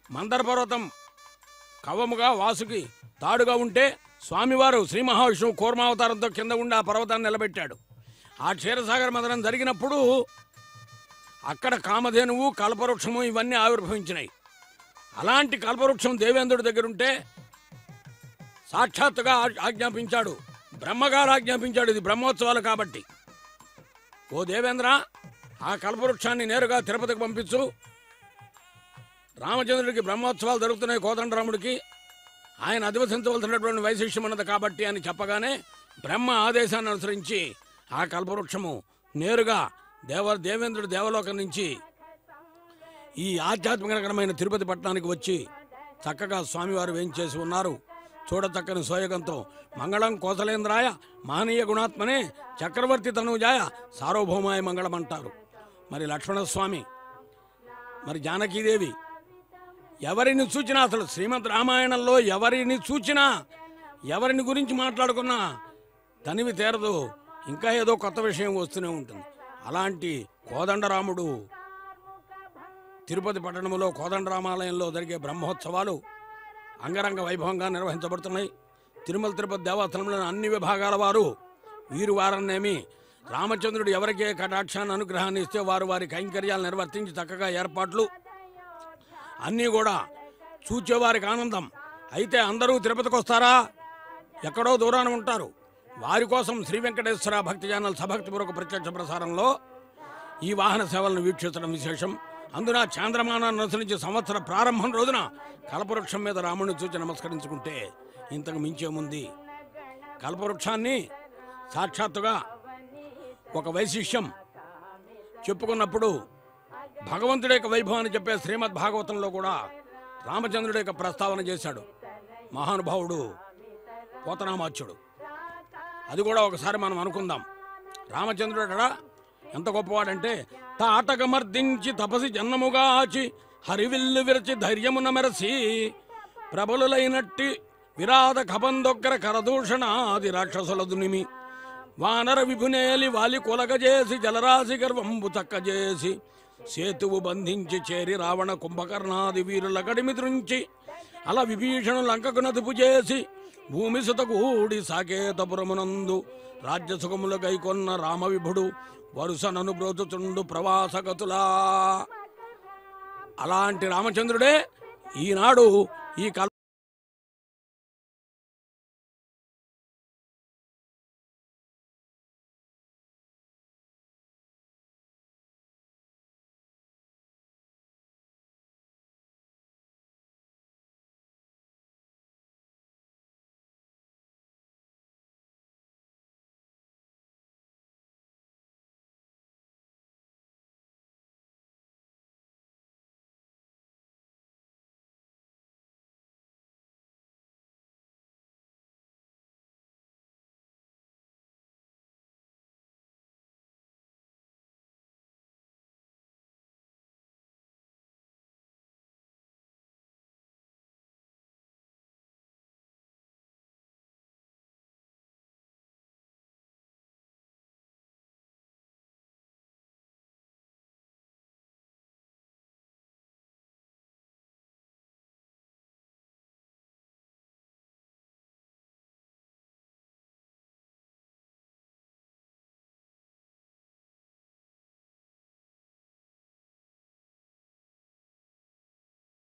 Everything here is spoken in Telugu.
మందర పర్వతం కవముగా వాసుకి తాడుగా ఉంటే స్వామివారు శ్రీ మహావిష్ణువు కూర్మావతారంతో కింద ఉండి ఆ పర్వతాన్ని నిలబెట్టాడు ఆ క్షీరసాగర మదనం జరిగినప్పుడు అక్కడ కామధేనువు కల్పవృక్షము ఇవన్నీ ఆవిర్భవించినాయి అలాంటి కల్పవృక్షం దేవేంద్రుడి దగ్గర ఉంటే సాక్షాత్తుగా ఆ- ఆజ్ఞాపించాడు బ్రహ్మగారు ఆజ్ఞాపించాడు ఇది బ్రహ్మోత్సవాలు కాబట్టి ఓ దేవేంద్ర ఆ కల్పవృక్షాన్ని నేరుగా తిరుపతికి పంపించు రామచంద్రుడికి బ్రహ్మోత్సవాలు జరుగుతున్నాయి కోదండరాముడికి ఆయన అధివసించవలసినటువంటి వైశిష్యం ఉన్నది కాబట్టి అని చెప్పగానే బ్రహ్మ ఆదేశాన్ని అనుసరించి ఆ కల్పవృక్షము నేరుగా దేవ దేవేంద్రుడి దేవలోకం నుంచి ఈ ఆధ్యాత్మికరమైన తిరుపతి పట్టణానికి వచ్చి చక్కగా స్వామివారు వేయించేసి ఉన్నారు చూడచక్కని సోయగంతో మంగళం కోసలేంద్రాయ మహనీయ గుణాత్మనే చక్రవర్తి తనుజాయ సార్వభౌమాయ మంగళం అంటారు మరి లక్ష్మణస్వామి మరి జానకీదేవి ఎవరిని చూచినా అసలు శ్రీమద్ రామాయణంలో ఎవరిని చూచినా ఎవరిని గురించి మాట్లాడుకున్నా తనివి తీరదు ఇంకా ఏదో కొత్త విషయం వస్తూనే ఉంటుంది అలాంటి కోదండరాముడు తిరుపతి పట్టణంలో కోదండరామాలయంలో జరిగే బ్రహ్మోత్సవాలు అంగరంగ వైభవంగా నిర్వహించబడుతున్నాయి తిరుమల తిరుపతి దేవస్థానంలోని అన్ని విభాగాల వారు వీరు వారన్నేమి రామచంద్రుడు ఎవరికే కటాక్షాన్ని అనుగ్రహాన్ని ఇస్తే వారు వారి కైంకర్యాలు నిర్వర్తించి చక్కగా ఏర్పాట్లు అన్నీ కూడా చూచేవారికి ఆనందం అయితే అందరూ తిరుపతికి వస్తారా ఎక్కడో దూరాన ఉంటారు వారి కోసం శ్రీ వెంకటేశ్వర భక్తి ఛానల్ సభక్తిపూర్వక ప్రత్యక్ష ప్రసారంలో ఈ వాహన సేవలను వీక్షించడం విశేషం అందున చాంద్రమానాన్ని అనుసరించి సంవత్సర ప్రారంభం రోజున కల్పవృక్షం మీద రాముడిని చూచి నమస్కరించుకుంటే ఇంతకు మించేముంది కల్పవృక్షాన్ని సాక్షాత్తుగా ఒక వైశిష్యం చెప్పుకున్నప్పుడు భగవంతుడి యొక్క వైభవాన్ని చెప్పే శ్రీమద్ భాగవతంలో కూడా రామచంద్రుడి యొక్క ప్రస్తావన చేశాడు మహానుభావుడు పోతనామాచ్యుడు అది కూడా ఒకసారి మనం అనుకుందాం రామచంద్రుడడా ఎంత గొప్పవాడంటే తాటకమర్దించి తపసి జన్మముగాచి హరివిల్లు విరచి ధైర్యమున మెరసి ప్రబలులైనట్టి విరాధ కబందొగ్గర కరదూషణాది రాక్షసుల దునిమి వానర విభునేలి వాలి కొలగజేసి జలరాశి గర్వంబు చక్కజేసి సేతువు బంధించి చేరి రావణ కుంభకర్ణాది వీరుల గడిమి దృంచి అలా విభీషణు లంకకు నదుపు చేసి భూమి సుతగూడి సాకేతపురమునందు రాజ్యసుఖములు గైకొన్న రామవిభుడు వరుసనను బ్రోచుచుండు ప్రవాసగతులా అలాంటి రామచంద్రుడే ఈనాడు ఈ కల్